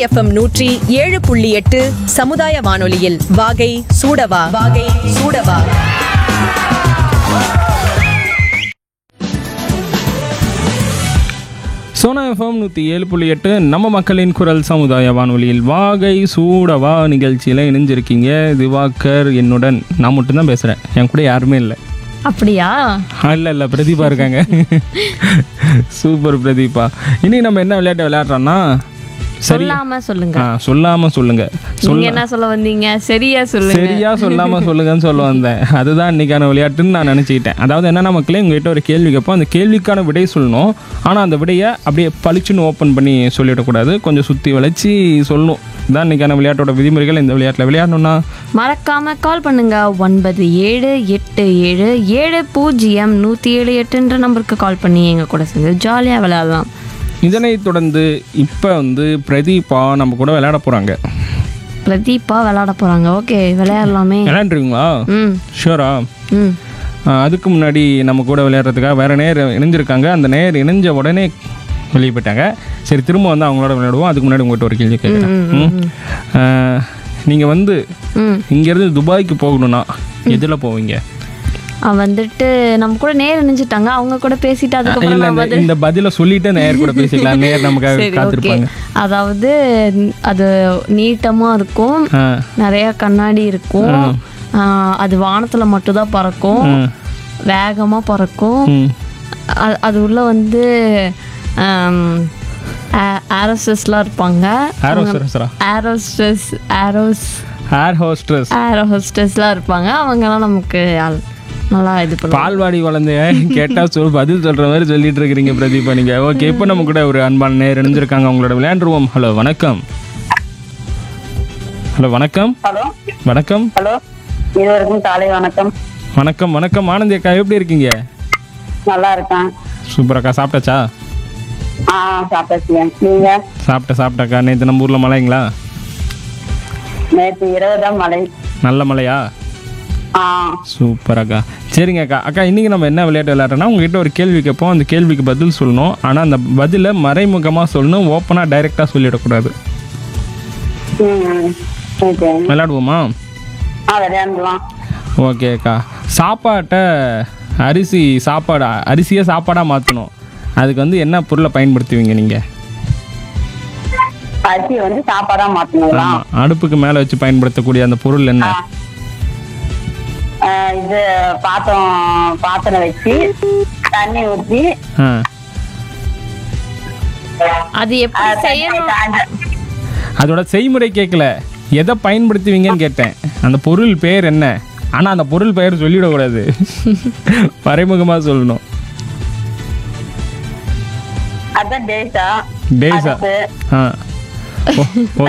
FM நூற்றி ஏழு புள்ளி எட்டு சமுதாய வானொலியில் வாகை சூடவா வாகை சூடவா சோனா எஃப்எம் நூற்றி ஏழு புள்ளி எட்டு நம்ம மக்களின் குரல் சமுதாய வானொலியில் வாகை சூடவா நிகழ்ச்சியில் இணைஞ்சிருக்கீங்க திவாகர் என்னுடன் நான் மட்டும்தான் பேசுகிறேன் என் கூட யாருமே இல்லை அப்படியா இல்லை இல்லை பிரதீபா இருக்காங்க சூப்பர் பிரதீபா இனி நம்ம என்ன விளையாட்டு விளையாடுறோம்னா சரி சொல்லாம சொல்லுங்க ஆ சொல்லாமல் சொல்லுங்க நீங்க என்ன சொல்ல வந்தீங்க சரியா சொல்லுங்க சரியா சொல்லாம சொல்லுங்கன்னு சொல்ல வந்தேன் அதுதான் இன்னைக்கான விளையாட்டுன்னு நான் நினச்சிக்கிட்டேன் அதாவது என்னென்ன மக்களே உங்ககிட்ட ஒரு கேள்வி கேட்போம் அந்த கேள்விக்கான விடை சொல்லணும் ஆனால் அந்த விடையை அப்படியே பளிச்சுன்னு ஓப்பன் பண்ணி சொல்லிடக்கூடாது கொஞ்சம் சுற்றி வளைச்சி சொல்லணும் இதான் இன்னைக்கான விளையாட்டோட விதிமுறைகள் இந்த விளையாட்டில் விளையாடணும்னா மறக்காம கால் பண்ணுங்க ஒன்பது ஏழு எட்டு ஏழு ஏழு பூஜ்ஜியம் நூற்றி ஏழு எட்டுன்ற நம்பருக்கு கால் பண்ணி எங்க கூட சேர்ந்து ஜாலியாக விளையாடலாம் இதனைத் தொடர்ந்து இப்போ வந்து பிரதீபா நம்ம கூட விளையாட போகிறாங்க பிரதீப்பா விளையாட போறாங்க ஓகே விளையாடலாமே விளையாண்டுருவீங்களா ம் ஷூரா ம் அதுக்கு முன்னாடி நம்ம கூட விளையாடுறதுக்காக வேறு நேர் இணைஞ்சிருக்காங்க அந்த நேர் இணைஞ்ச உடனே வெளியே போயிட்டாங்க சரி திரும்ப வந்து அவங்களோட விளையாடுவோம் அதுக்கு முன்னாடி உங்கள்கிட்ட ஒரு கேள்வி கேட்குறேன் நீங்கள் வந்து ம் இங்கேருந்து துபாய்க்கு போகணும்னா எதில் போவீங்க அவ வந்துட்டு நம்ம கூட நேர் இணைஞ்சிட்டாங்க அவங்க கூட பேசிட்டு அதுக்கப்புறம் இல்லை நான் இந்த இந்த பதிலை சொல்லிட்டு நேர் கூட பேசிக்கலாம் நேர் நமக்காக சரி ஓகே காத்திருப்பாங்க அதாவது அது நீட்டமா இருக்கும் ஆ நிறைய கண்ணாடி இருக்கும் ஆஹ் அது வானத்துல மட்டும்தான் பறக்கும் வேகமா பறக்கும் ம் அ- அது உள்ள வந்து ஏரோஸ்டஸ்லாம் இருப்பாங்க ஏரோ சரசரா ஏரோஸ்டஸ் ஏரோஸ் ஏர் ஹோஸ்டர்ஸ் ஏரோ ஹோஸ்டஸ்லாம் இருப்பாங்க அவங்கெல்லாம் நமக்கு அல்- நல்லா இது பண்ணுவாங்க பால்வாடி வளர்ந்து கேட்டா சொல் பதில் சொல்ற மாதிரி சொல்லிட்டு இருக்கிறீங்க பிரதீபா நீங்க ஓகே இப்போ நம்ம கூட ஒரு அன்பான நேர் இணைஞ்சிருக்காங்க அவங்களோட விளையாண்டுருவோம் ஹலோ வணக்கம் ஹலோ வணக்கம் ஹலோ வணக்கம் ஹலோ இருவருக்கும் காலை வணக்கம் வணக்கம் வணக்கம் ஆனந்தி அக்கா எப்படி இருக்கீங்க நல்லா இருக்கேன் சூப்பர் அக்கா சாப்பிட்டாச்சா ஆ சாப்பிட்டாச்சு நீங்க சாப்பிட்ட சாப்பிட்டக்கா நேற்று நம்ம ஊரில் மழைங்களா நேற்று இரவு தான் மழை நல்ல மழையா ஆ சூப்பர் அக்கா சரிங்க அக்கா அக்கா இன்றைக்கி நம்ம என்ன விளையாட்டு விளையாடுறோம்னா உங்ககிட்ட ஒரு கேள்வி கேட்போம் அந்த கேள்விக்கு பதில் சொல்லணும் ஆனால் அந்த பதிலை மறைமுகமாக சொல்லணும் ஓப்பனாக டைரெக்டாக சொல்லிடக்கூடாது ம் ஓகே விளையாடுவோமா ஆ விளையாண்டுலாம் ஓகே அக்கா சாப்பாட்டை அரிசி சாப்பாடு அரிசியை சாப்பாடாக மாற்றணும் அதுக்கு வந்து என்ன பொருளை பயன்படுத்துவீங்க நீங்கள் அரிசி வந்து சாப்பாடா மாத்தணுங்களா ஆமாம் அடுப்புக்கு மேலே வச்சு பயன்படுத்தக்கூடிய அந்த பொருள் என்ன ஆ, இது பாத்திரம் பாத்திரம் வச்சு தண்ணி ஊற்றி ஆ அது எப்படி செய்யணும் அதோட செய்முறை கேட்கல எதை பயன்படுத்துவீங்கன்னு கேட்டேன் அந்த பொருள் பெயர் என்ன ஆனால் அந்த பொருள் பெயர் சொல்லிடக்கூடாது மறைமுகமாக சொல்லணும் அதான் டேஸா டேஸா அடுப்பு ஆ ஓ ஓகே